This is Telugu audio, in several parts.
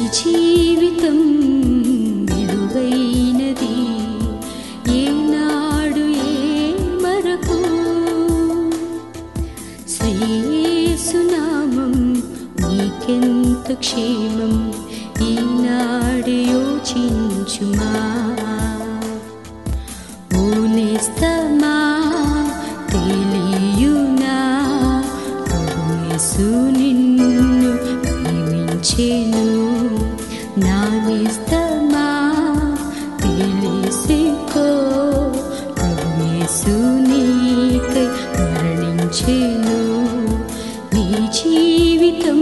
జీవితం విలువైనది ఏనాడు ఏ మరకు శ్రీయేసునామం నీకెంత క్షేమం ఈనాడు యోచించుమా ఊనేస్తమా తెలియునా యేసు నిన్ను ప్రేమించెను నా నేస్తమా తెలిసికో ప్రభు యేసు నీకై మరణించెను నీ జీవితం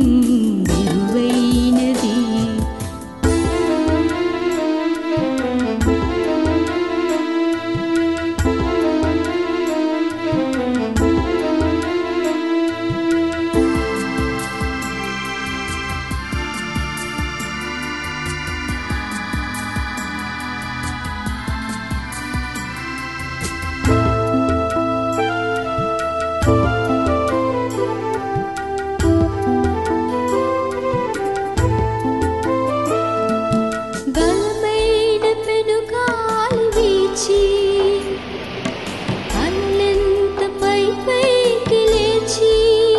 విలువైనది బలమైన పెనుగాలి వీచి అల్లెంత పై పైకి లేచి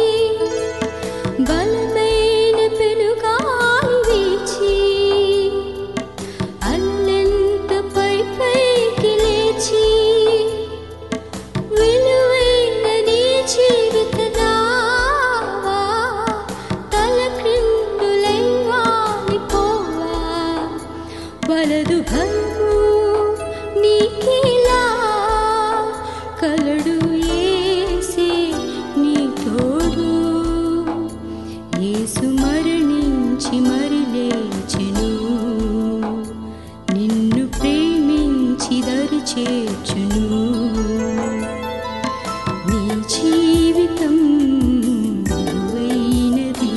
బలమైన పెనుగాలి వీచి అల్లెంత పై పైకి లేచి విలువైన నీ జీవిత నావా తల క్రిందులై వాలిపోవా వలదు భయము నీకిలా కలడు ఏసే నీ తోడు యేసు మరణించి మరి లేచెను నిన్ను ప్రేమించి దరి చేర్చును నీ జీవితం విలువైనది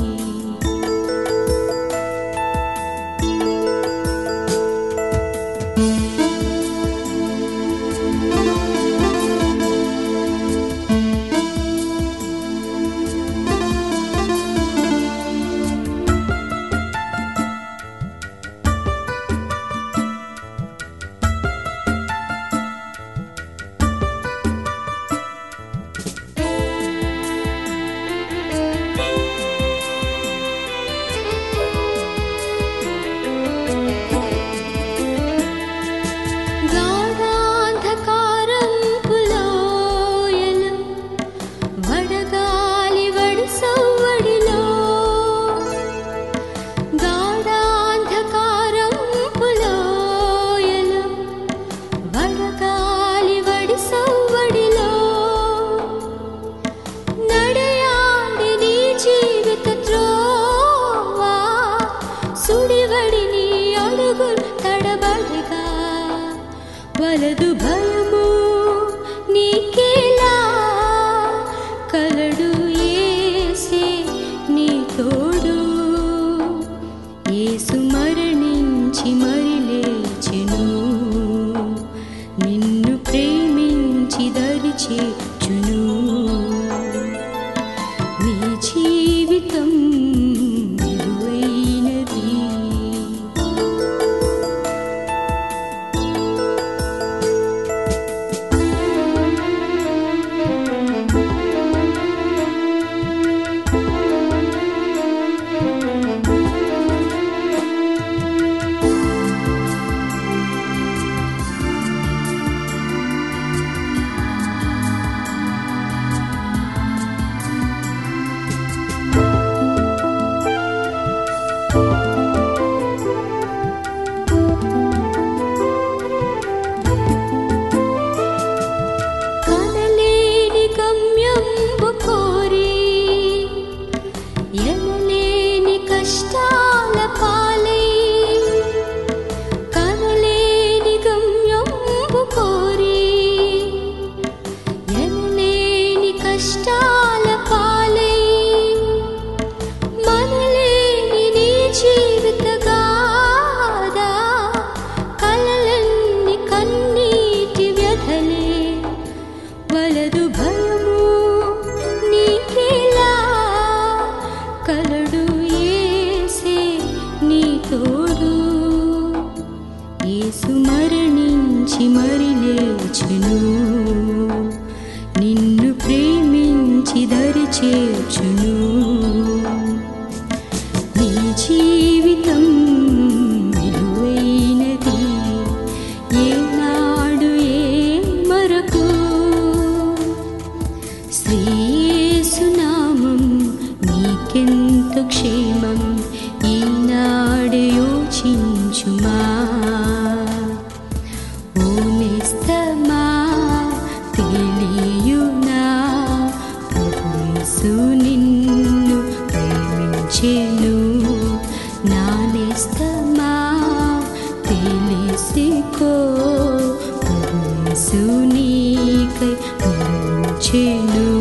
గాఢాంధకారం పులోయలు వడగాలి వడి సవ్వడిలో గాఢాంధకారం పులోయలు వడగాలి వడి సవ్వడిలో నడయాడి నీ జీవిత త్రోవా సుడివడి నీ అడుగులు తడబడగా వలదు భయము నీకేలా కలడు ఏసే నీ తోడు యేసు మరణించి మరి లేచెను నిన్ను ప్రేమించి దరి చేర్చును నీ జీవితం విలువైనది కనలేని గమ్యంబు కోరి ఎనలేని కష్టాల పాలై కనలేని గమ్యంబు కోరి ఎనలేని కష్టాల పాలై మనలేని నీ జీవిత గాథ కలలన్నీ కన్నీటి వ్యధలే వలదు భయము నీకేలా కలడు ఏసే ఎంతో క్షేమం ఈనాడు యోచించుమా ఓ నేస్తమా తెలియునా ప్రభు యేసు నిన్ను ప్రేమించెను నా నేస్తమా తెలిసికో ప్రభు యేసు నీకై మరణించెను